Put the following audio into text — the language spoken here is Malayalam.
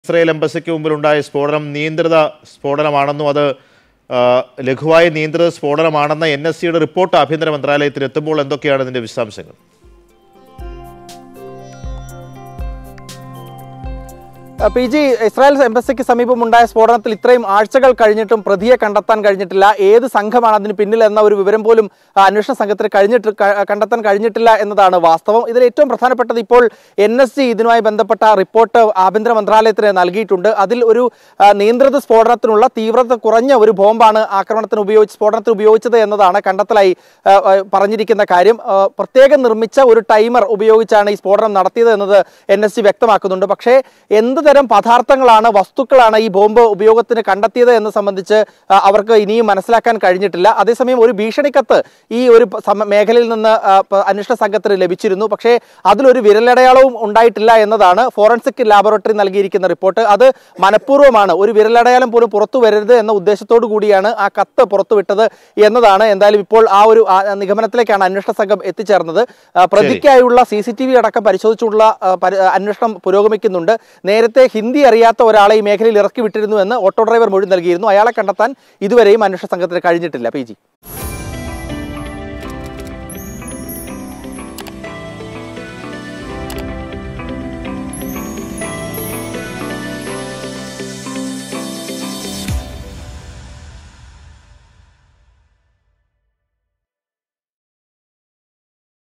ഇസ്രയേൽ എംബസിക്ക് മുമ്പിലുണ്ടായ സ്ഫോടനം നിയന്ത്രിത സ്ഫോടനമാണെന്നും അത് ആ, ലഘുവായ നിയന്ത്രിത സ്ഫോടനമാണെന്ന എൻ എസ് സിയുടെ റിപ്പോർട്ട് ആഭ്യന്തര മന്ത്രാലയത്തിൽ എത്തുമ്പോൾ എന്തൊക്കെയാണ് ഇതിന്റെ വിശദാംശങ്ങൾ പി ജി ഇസ്രായേൽ എംബസിക്ക് സമീപമുണ്ടായ സ്ഫോടനത്തിൽ ഇത്രയും ആഴ്ചകൾ കഴിഞ്ഞിട്ടും പ്രതിയെ കണ്ടെത്താൻ കഴിഞ്ഞിട്ടില്ല ഏത് സംഘമാണ് അതിന് പിന്നിൽ എന്ന ഒരു വിവരം പോലും ആ, അന്വേഷണ സംഘത്തിന് കഴിഞ്ഞിട്ട് ക- കണ്ടെത്താൻ കഴിഞ്ഞിട്ടില്ല എന്നതാണ് വാസ്തവം ഇതിൽ ഏറ്റവും പ്രധാനപ്പെട്ടത് ഇപ്പോൾ എൻ എസ് ജി ഇതിനുമായി ബന്ധപ്പെട്ട റിപ്പോർട്ട് ആഭ്യന്തര മന്ത്രാലയത്തിന് നൽകിയിട്ടുണ്ട് അതിൽ ഒരു ആ, നിയന്ത്രിത സ്ഫോടനത്തിനുള്ള തീവ്രത കുറഞ്ഞ ഒരു ബോംബാണ് ആക്രമണത്തിന് ഉപയോഗിച്ച് സ്ഫോടനത്തിന് ഉപയോഗിച്ചത് എന്നതാണ് കണ്ടെത്തലായി ആ, ആ, പറഞ്ഞിരിക്കുന്ന കാര്യം ആ, പ്രത്യേകം നിർമ്മിച്ച ഒരു ടൈമർ ഉപയോഗിച്ചാണ് ഈ സ്ഫോടനം നടത്തിയത് എന്നത് എൻ എസ് ജി വ്യക്തമാക്കുന്നുണ്ട് പക്ഷേ എന്ത് തരം പദാർത്ഥങ്ങളാണ് വസ്തുക്കളാണ് ഈ ബോംബ് ഉപയോഗത്തിന് കണ്ടെത്തിയത് എന്ന് സംബന്ധിച്ച് ആ, അവർക്ക് ഇനിയും മനസ്സിലാക്കാൻ കഴിഞ്ഞിട്ടില്ല അതേസമയം ഒരു ഭീഷണിക്കത്ത് ഈ ഒരു പ- സമ- മേഖലയിൽ നിന്ന് ആ, പ- അന്വേഷണ സംഘത്തിന് ലഭിച്ചിരുന്നു പക്ഷേ അതിലൊരു വിരലടയാളവും ഉണ്ടായിട്ടില്ല എന്നതാണ് ഫോറൻസിക് ലാബോറട്ടറി നൽകിയിരിക്കുന്ന റിപ്പോർട്ട് അത് മനഃപൂർവ്വമാണ് ഒരു വിരലടയാളം പോലും പുറത്തു വരരുത് എന്ന ഉദ്ദേശത്തോടു കൂടിയാണ് ആ കത്ത് പുറത്തുവിട്ടത് എന്നതാണ് എന്തായാലും ഇപ്പോൾ ആ ഒരു ആ, നിഗമനത്തിലേക്കാണ് അന്വേഷണ സംഘം എത്തിച്ചേർന്നത് ആ, പ്രതിക്കായുള്ള സി സി ടി വി അടക്കം പരിശോധിച്ചുള്ള ആ, പരി- അന്വേഷണം പുരോഗമിക്കുന്നുണ്ട് നേരത്തെ ഹിന്ദി അറിയാത്ത ഒരാളെ ഈ മേഖലയിൽ ഇറക്കി വിട്ടിരുന്നു എന്ന് ഓട്ടോ ഡ്രൈവർ മൊഴി നൽകിയിരുന്നു അയാളെ കണ്ടെത്താൻ ഇതുവരെയും അന്വേഷണ സംഘത്തിന് കഴിഞ്ഞിട്ടില്ല പി ജി